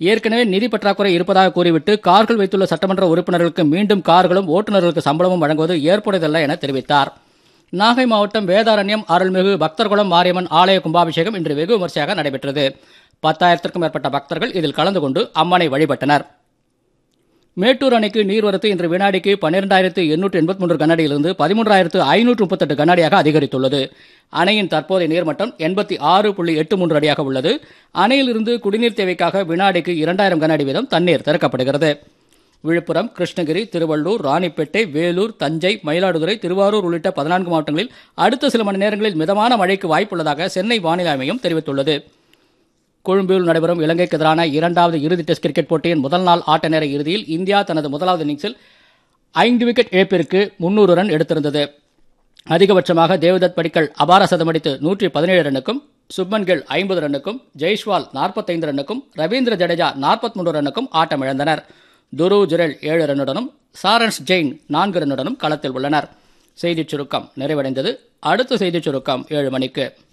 ஏற்கனவே நிதி பற்றாக்குறை இருப்பதாக கூறிவிட்டு கார்கள் வைத்துள்ள சட்டமன்ற உறுப்பினர்களுக்கு மீண்டும் கார்களும் ஓட்டுநர்களுக்கு சம்பளமும் வழங்குவது ஏற்புடையதல்ல என தெரிவித்தார் நாகை மாவட்டம் வேதாரண்யம் அருள்மிகு பக்தர்குளம் மாரியம்மன் ஆலய கும்பாபிஷேகம் இன்று வெகு விமர்சையாக நடைபெற்றது பத்தாயிரத்திற்கும் மேற்பட்ட பக்தர்கள் இதில் கலந்து கொண்டு அம்மனை வழிபட்டனர் மேட்டூர் அணைக்கு நீர்வரத்து இன்று வினாடிக்கு பன்னிரெண்டாயிரத்து எண்ணூற்று எண்பத்தி மூன்று கனஅடியிலிருந்து பதிமூன்றாயிரத்து ஐநூற்று முப்பத்தெட்டு கனஅடியாக அதிகரித்துள்ளது அணையின் தற்போதைய நீர்மட்டம் எண்பத்தி ஆறு புள்ளி எட்டு மூன்று அடியாக உள்ளது அணையிலிருந்து குடிநீர் தேவைக்காக வினாடிக்கு இரண்டாயிரம் கனஅடி வீதம் தண்ணீர் திறக்கப்படுகிறது விழுப்புரம் கிருஷ்ணகிரி திருவள்ளூர் ராணிப்பேட்டை வேலூர் தஞ்சை மயிலாடுதுறை திருவாரூர் உள்ளிட்ட பதினான்கு மாவட்டங்களில் அடுத்த சில மணி நேரங்களில் மிதமான மழைக்கு வாய்ப்புள்ளதாக சென்னை வானிலை ஆய்வு தெரிவித்துள்ளது கொழும்பில் நடைபெறும் இலங்கைக்கு எதிரான இரண்டாவது இறுதி டெஸ்ட் கிரிக்கெட் போட்டியின் முதல் நாள் ஆட்ட நேர இறுதியில் இந்தியா தனது முதலாவது இன்னிங்ஸில் ஐந்து விக்கெட் இழப்பிற்கு முன்னூறு ரன் எடுத்திருந்தது அதிகபட்சமாக தேவதத் படிக்கல் அபார சதமடித்து நூற்றி பதினேழு ரன்னுக்கும் சுப்மன் கில் ஐம்பது ரன்னுக்கும் ஜெய்ஷ்வால் நாற்பத்தைந்து ரன்னுக்கும் ரவீந்திர ஜடேஜா நாற்பத்தி மூன்று ரன்னுக்கும் ஆட்டமிழந்தனர் துரு ஜுரேல் ஏழு ரன்னுடனும் சாரன்ஸ் ஜெயின் நான்கு ரன்னுடனும் களத்தில் உள்ளனர் செய்திச் சுருக்கம் நிறைவடைந்தது அடுத்த செய்திச் சுருக்கம் ஏழு மணிக்கு